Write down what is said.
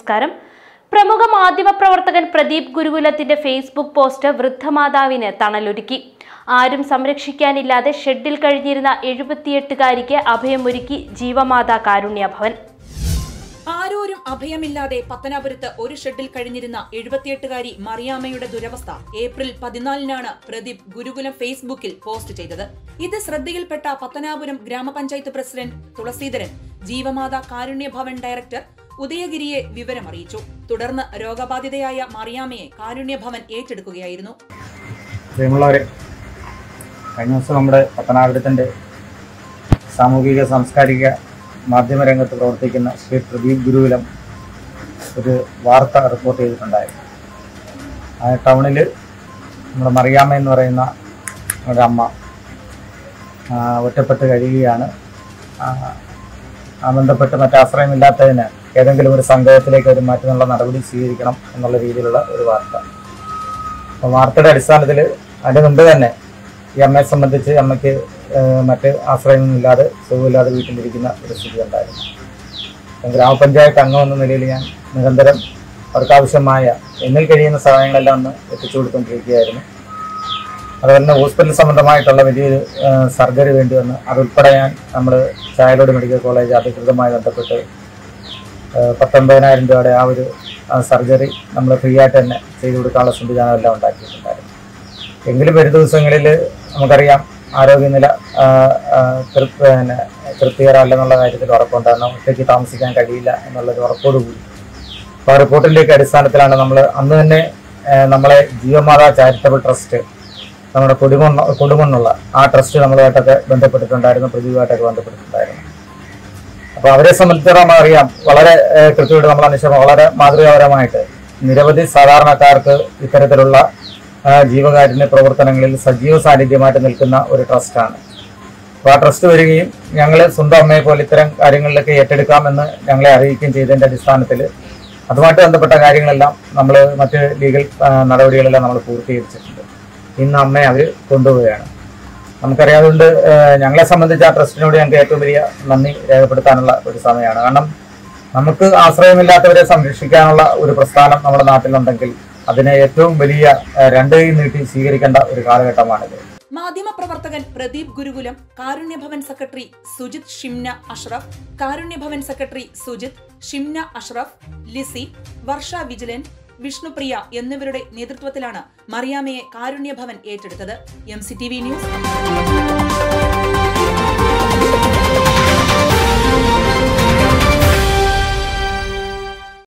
നമസ്കാരം പ്രമുഖ മാധ്യമപ്രവർത്തകൻ പ്രദീപ് ഗുരുകുലത്തിന്റെ ഫേസ്ബുക്ക് പോസ്റ്റ് വൃദ്ധമാതാവിന് തണലൊരുക്കി ആരും സംരക്ഷിക്കാനില്ലാതെ ഷെഡിൽ കഴിഞ്ഞിരുന്ന എഴുപത്തിയെട്ടുകാരിക്ക് അഭയമൊരുക്കി ജീവമാതാ കാരുണ്യ ഭവൻ ആരോരും അഭയമില്ലാതെ പത്തനാപുരത്ത് ഒരു ഷെഡിൽ കഴിഞ്ഞിരുന്ന എഴുപത്തിയെട്ടുകാരി മറിയാമ്മയുടെ ദുരവസ്ഥ ഏപ്രിൽ പതിനാലിനാണ് പ്രദീപ് ഗുരുകുലം ഫേസ്ബുക്കിൽ പോസ്റ്റ് ചെയ്തത് ഇത് ശ്രദ്ധയിൽപ്പെട്ട പത്തനാപുരം ഗ്രാമപഞ്ചായത്ത് പ്രസിഡന്റ് തുളസീധരൻ ജീവമാതാ കാരുണ്യ ഭവൻ ഡയറക്ടർ ഉദയഗിരിയെ വിവരമറിയിച്ചു തുടർന്ന് രോഗബാധിതയായ മറിയാമ്മയെ കാരുണ്യ ഭവൻ ഏറ്റെടുക്കുകയായിരുന്നു പ്രിയമുള്ളവരെ കഴിഞ്ഞ ദിവസം നമ്മുടെ പത്തനാപുരത്തിൻ്റെ സാമൂഹിക സാംസ്കാരിക മാധ്യമരംഗത്ത് പ്രവർത്തിക്കുന്ന ശ്രീ പ്രദീപ് ഗുരുകുലം ഒരു വാർത്ത റിപ്പോർട്ട് ചെയ്തിട്ടുണ്ടായിരുന്നു ആ ടൗണിൽ നമ്മുടെ മറിയാമ്മ എന്ന് പറയുന്ന ഒരു അമ്മ ആ, ഒറ്റപ്പെട്ട് കഴിയുകയാണ് ആ, ആ ബന്ധപ്പെട്ട് മറ്റാശ്രയമില്ലാത്തതിന് ഏതെങ്കിലും ഒരു സംഘത്തിലേക്ക് ഒരു മാറ്റുന്നുള്ള നടപടി സ്വീകരിക്കണം എന്നുള്ള രീതിയിലുള്ള ഒരു വാർത്ത അപ്പോൾ വാർത്തയുടെ അടിസ്ഥാനത്തിൽ അതിന് മുമ്പ് തന്നെ ഈ അമ്മയെ സംബന്ധിച്ച് അമ്മയ്ക്ക് ഏഹ്, മറ്റ് ആശ്രയമൊന്നുമില്ലാതെ സുഖമില്ലാതെ വീട്ടിലിരിക്കുന്ന ഒരു സ്ഥിതി ഉണ്ടായിരുന്നു അപ്പം ഗ്രാമപഞ്ചായത്ത് അംഗം എന്ന നിലയിൽ ഞാൻ നിരന്തരം അവർക്കാവശ്യമായ എന്നിൽ കഴിയുന്ന സഹായങ്ങളെല്ലാം ഒന്ന് എത്തിച്ചു കൊടുത്തുകൊണ്ടിരിക്കുകയായിരുന്നു അതുപോലെ തന്നെ ഹോസ്പിറ്റൽ സംബന്ധമായിട്ടുള്ള വലിയൊരു ഏഹ്, സർജറി വേണ്ടി വന്ന് അതുൾപ്പെടെ ഞാൻ നമ്മൾ ചായലോട് മെഡിക്കൽ കോളേജ് അധികൃതമായി ബന്ധപ്പെട്ട് ഏഹ്, പത്തൊമ്പതിനായിരം രൂപയുടെ ആ ഒരു ആ സർജറി നമ്മൾ ഫ്രീ ആയിട്ട് തന്നെ ചെയ്തു കൊടുക്കാനുള്ള സംവിധാനം എല്ലാം ഉണ്ടാക്കിയിട്ടുണ്ടായിരുന്നു എങ്കിലും വരും ദിവസങ്ങളിൽ നമുക്കറിയാം ആരോഗ്യനില ആ, ആ, തൃ- പിന്നെ തൃപ്തികരമല്ലെന്നുള്ള കാര്യത്തിൽ ഉറപ്പുണ്ടായിരുന്നു ഒറ്റയ്ക്ക് താമസിക്കാൻ കഴിയില്ല എന്നുള്ളൊരു ഉറപ്പോടുകൂടി അപ്പോൾ ആ റിപ്പോർട്ടിൻ്റെയൊക്കെ അടിസ്ഥാനത്തിലാണ് നമ്മൾ അന്ന് തന്നെ ആ, നമ്മളെ ജീവമാതാ ചാരിറ്റബിൾ ട്രസ്റ്റ് നമ്മുടെ കൊടുമണ്ണ കൊടുമണ്ണുള്ള ആ ട്രസ്റ്റ് നമ്മളുമായിട്ടൊക്കെ ബന്ധപ്പെട്ടിട്ടുണ്ടായിരുന്നു പ്രതിയുമായിട്ടൊക്കെ ബന്ധപ്പെട്ടിട്ടുണ്ടായിരുന്നു അപ്പോൾ അവരെ സംബന്ധിച്ചിടത്തോളം അറിയാം വളരെ ഏഹ്, കൃത്യമായിട്ട് നമ്മൾ അന്വേഷണം വളരെ മാതൃകാപരമായിട്ട് നിരവധി സാധാരണക്കാർക്ക് ഇത്തരത്തിലുള്ള ആ, ജീവകാരുണ്യ പ്രവർത്തനങ്ങളിൽ സജീവ സാന്നിധ്യമായിട്ട് നിൽക്കുന്ന ഒരു ട്രസ്റ്റാണ് അപ്പോൾ ആ ട്രസ്റ്റ് വരികയും ഞങ്ങൾ സ്വന്തം അമ്മയെ പോലെ ഇത്തരം കാര്യങ്ങളിലൊക്കെ ഏറ്റെടുക്കാമെന്ന് ഞങ്ങളെ അറിയിക്കുകയും ചെയ്തതിൻ്റെ അടിസ്ഥാനത്തിൽ അതുമായിട്ട് ബന്ധപ്പെട്ട കാര്യങ്ങളെല്ലാം നമ്മൾ മറ്റ് ലീഗൽ ആ, നടപടികളെല്ലാം നമ്മൾ പൂർത്തീകരിച്ചിട്ടുണ്ട് ഇന്ന് അമ്മയെ അവർ കൊണ്ടുപോവുകയാണ് നമുക്കറിയാം അതുകൊണ്ട് ഏഹ്, ഞങ്ങളെ സംബന്ധിച്ച് ആ ട്രസ്റ്റിനോട് ഞങ്ങൾക്ക് ഏറ്റവും വലിയ നന്ദി രേഖപ്പെടുത്താനുള്ള ഒരു സമയമാണ് കാരണം നമുക്ക് ആശ്രയമില്ലാത്തവരെ സംരക്ഷിക്കാനുള്ള ഒരു പ്രസ്ഥാനം നമ്മുടെ നാട്ടിലുണ്ടെങ്കിൽ അതിനെ ഏറ്റവും വലിയ ഏഹ്, രണ്ട് കൈ നീട്ടി സ്വീകരിക്കേണ്ട ഒരു കാലഘട്ടമാണിത് മാധ്യമപ്രവർത്തകൻ പ്രദീപ് ഗുരുകുലം കാരുണ്യഭവൻ സെക്രട്ടറി സുജിത് ഷിംന അഷ്റഫ് കാരുണ്യഭവൻ സെക്രട്ടറി സുജിത് ഷിംന അഷ്റഫ് ലിസി വർഷ വിജിലൻ വിഷ്ണുപ്രിയ എന്നിവരുടെ നേതൃത്വത്തിലാണ് മറിയാമയെ കാരുണ്യഭവൻ ഏറ്റെടുത്തത് M C T V news